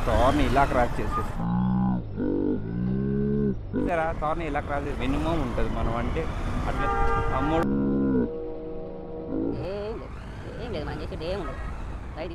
తార్ని ఇలా క్రాస్ చేసేసి చూసారా తార్ని ఇలా క్రాస్ చేసి మినిమం ఉంటుంది మనం అంటే అట్లా అమ్ముడు ఏం లేదు ఏం లేదు మనం చేసేది ఏం ఉండదు రైట్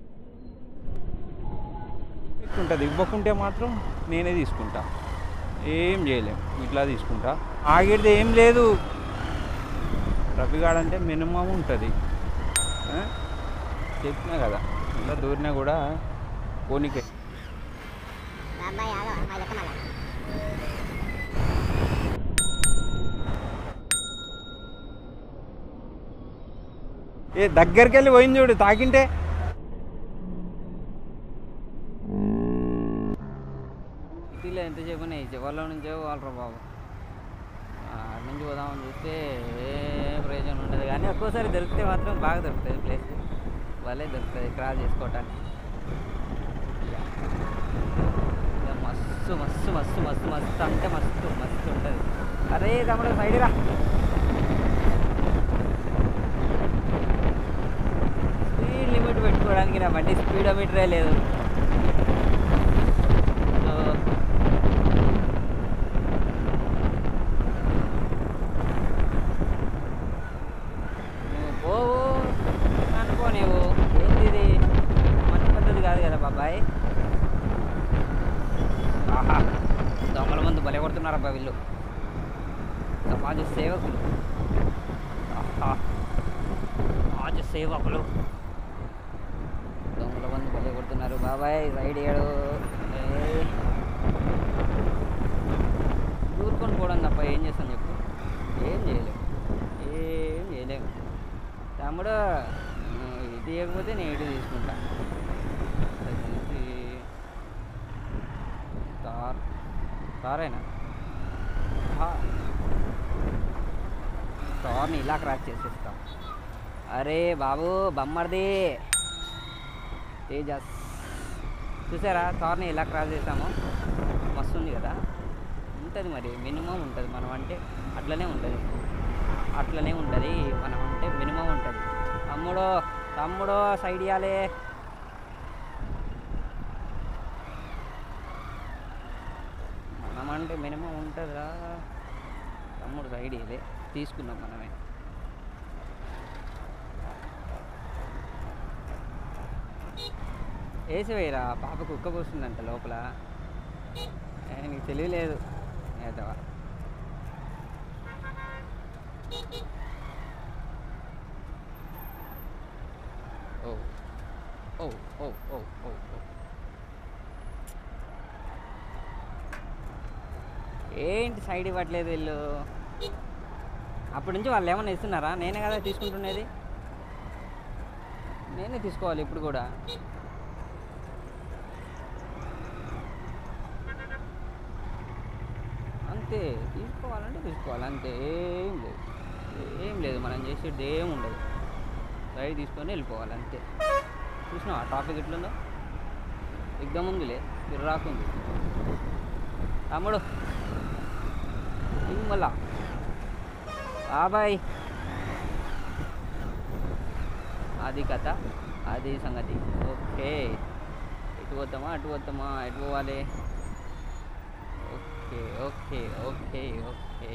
ఉంటుంది ఇవ్వకుంటే మాత్రం నేనే తీసుకుంటా ఏం చేయలేం ఇట్లా తీసుకుంటా ఆగేది ఏం లేదు రఫీగాడ్ అంటే మినిమం ఉంటుంది ఆ? చెప్పినా కదా ఇలా దూరినా కూడా పోనీకే అబ్బాయి ఆగో అమ్మాయి లెక్క మళ్ళా ఏ దగ్గరికి వెళ్ళి పోయింది చూడు తాకింటే సిటీలో ఎంతసేపు ఉన్నాయి చివరిలో నుంచే పోవాలరా బాబు ఆడ నుంచి పోదామని చూస్తే ఏ ప్రయోజనం ఉండదు కానీ ఒక్కోసారి దొరికితే మాత్రం బాగా దొరుకుతుంది ప్లేస్ భలే దొరుకుతుంది క్రాస్ చేసుకోవటానికి ఇక మస్తు మస్తు మస్తు మస్తు మస్తు అంటే మస్తు మస్తు ఉంటుంది అరే తమ్ముడు సైడ్ రా స్పీడ్ లిమిట్ పెట్టుకోవడానికి నా బండి స్పీడోమీటరే లేదు సో, నువ్వు పోవు అనుకో నీవు ఏంది ఇది మంచి పద్ధతి కాదు కదా బాబాయ్ ఆహా దొంగల మందు భలే కొడుతున్నారబ్బా వీళ్ళు సమాజ సేవకులు ఆహా సమాజ సేవకులు దొంగల మందు భలే కొడుతున్నారు బాబాయ్ సైడ్ ఏడు ఏయ్. దూరుకొని పోవడం తప్ప ఏం చేస్తాను చెప్పు ఏం చేయలేము ఏం చేయలేము తమ్ముడు నువ్వు ఇటు ఇవ్వకపోతే నేను ఇటు తీసుకుంటా ఇది తార్ తారేనా తార్ని ఇలా క్రాస్ చేసేస్తాం అరే బాబు బమ్మర్ది తేజస్ చూసారా తార్ని ఇలా క్రాస్ చేసాము మస్తు ఉంది కదా ఉంటుంది మరి మినిమం ఉంటుంది మనం అంటే అట్లనే ఉంటుంది అట్లనే ఉంటుంది మనం అంటే మినిమం ఉంటుంది తమ్ముడు తమ్ముడు సైడ్ ఇవ్వాలి మనం అంటే మినిమం ఉంటుందా తమ్ముడు సైడ్ ఇదే తీసుకుందాం మనమే వేసి వేయరా పాప కుక్క కూర్చుందంట లోపల ఏ, నీకు తెలియలేదు ఏదవా ఓ ఓ ఓ ఓ ఓ ఓ ఏంటి సైడ్ ఇవ్వట్లేదు వీళ్ళు అప్పటి నుంచి వాళ్ళు ఏమన్నా ఇస్తున్నారా నేనే కదా తీసుకుంటున్నది నేనే తీసుకోవాలి ఇప్పుడు కూడా అంతే తీసుకోవాలంటే తీసుకోవాలి అంతే ఏం లేదు ఏం లేదు మనం చేసేది ఏం ఉండదు రైడ్ తీసుకొని వెళ్ళిపోవాలి అంతే చూసినావా ట్రాఫిక్ ఎట్లుందో ఎగ్దమ్ ఉందిలే రాకుంది తమ్ముడు ఇంక మళ్ళా బాబాయ్ అది కథ అది సంగతి ఓకే ఇటు పోతామా అటు పోతామా ఎటు పోవాలి ఓకే ఓకే ఓకే ఓకే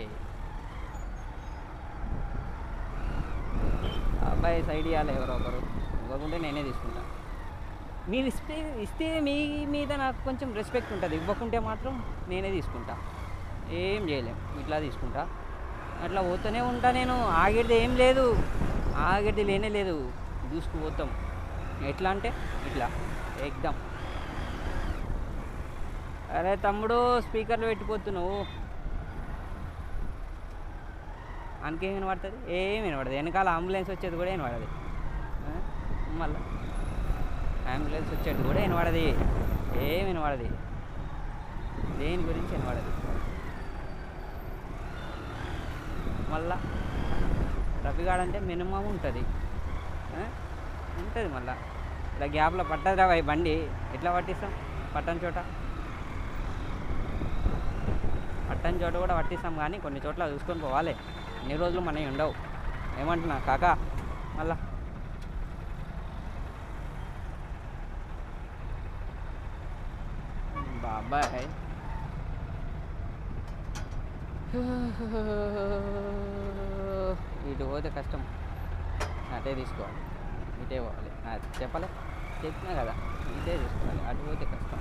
అబ్బాయి సైడ్ ఇవ్వాలి ఎవరో ఒకరు ఇవ్వకుంటే నేనే తీసుకుంటా మీరు ఇస్తే ఇస్తే మీ మీద నాకు కొంచెం రెస్పెక్ట్ ఉంటుంది ఇవ్వకుంటే మాత్రం నేనే తీసుకుంటా ఏం చేయలేం ఇట్లా తీసుకుంటా అట్లా పోతూనే ఉంటా నేను ఆగేది ఏం లేదు ఆగేది లేనే లేదు దూసుకుపోతాం ఎట్లా అంటే ఇట్లా ఎగ్దాం అరే తమ్ముడు స్పీకర్లో పెట్టిపోతున్నావు అనకేం వినపడుతుంది ఏం వినపడదు వెనకాల అంబులెన్స్ వచ్చేది కూడా వినపడదు ఆ? మళ్ళా అంబులెన్స్ వచ్చేది కూడా వినపడది ఏం వినపడది దేని గురించి వినపడదు మళ్ళా రఫీగాడ్ అంటే మినిమం ఉంటుంది ఉంటుంది మళ్ళా ఇలా గ్యాప్లో పట్టదురా ఈ బండి ఎట్లా పట్టిస్తాం పట్టని చోట పట్టని చోట కూడా పట్టిస్తాం కానీ కొన్ని చోట్ల చూసుకొని పోవాలి అన్ని రోజులు మనవి ఉండవు ఏమంటున్నా కాకా మళ్ళా బాబాయ్ ఇటు పోతే కష్టం అటే తీసుకోవాలి ఇటే పోవాలి అది చెప్పలే చెప్పినా కదా ఇటే తీసుకోవాలి అటు పోతే కష్టం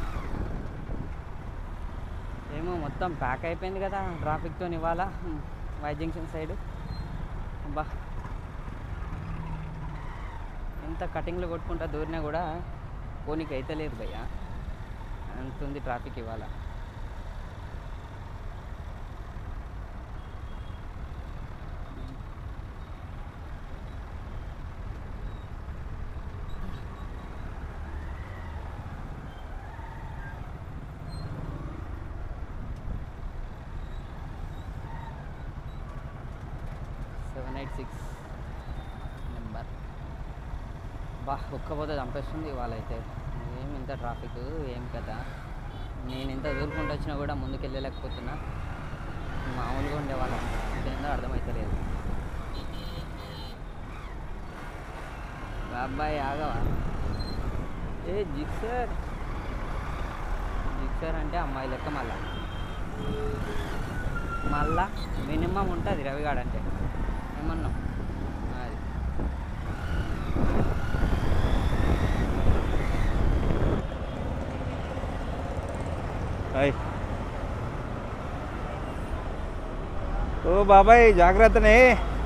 ఏమో మొత్తం ప్యాక్ అయిపోయింది కదా ట్రాఫిక్తో ఇవాళ వై జంక్షన్ సైడ్ అబ్బా ఎంత కటింగ్లు కొట్టుకుంటా దూరినా కూడా పోనీకి అయితే లేదు భయ్య అంతుంది ట్రాఫిక్ ఇవాళ సెవెన్ ఎయిట్ సిక్స్ నెంబర్ బా ఒక్కపోతే చంపేస్తుంది వాళ్ళైతే ఏం ఇంత ట్రాఫిక్ ఏం కదా నేను ఇంత దూరుకుంటూ వచ్చినా కూడా ముందుకు వెళ్ళలేకపోతున్నా మామూలుగా ఉండేవాళ్ళం ఇదేందో అర్థమవుతలేదు బాబాయ్ ఆగవా ఏ జిక్సర్ జిక్సర్ అంటే అమ్మాయి లెక్క మళ్ళా మళ్ళా మినిమం ఉంటుంది రవిగాడు అంటే ఏమన్నాం అది హాయ్ ఓ బాబాయ్ జాగ్రత్తనే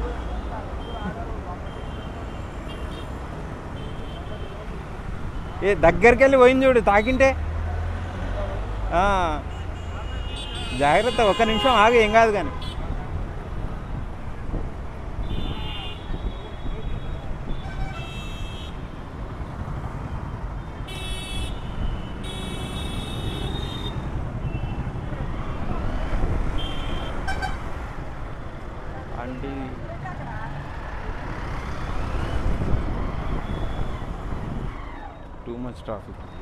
ఏ దగ్గరికి వెళ్ళి పోయింది చూడు తాకింటే ఆ, జాగ్రత్త ఒక్క నిమిషం ఆగు ఏం కాదు కానీ అండి టూ మచ్ ట్రాఫిక్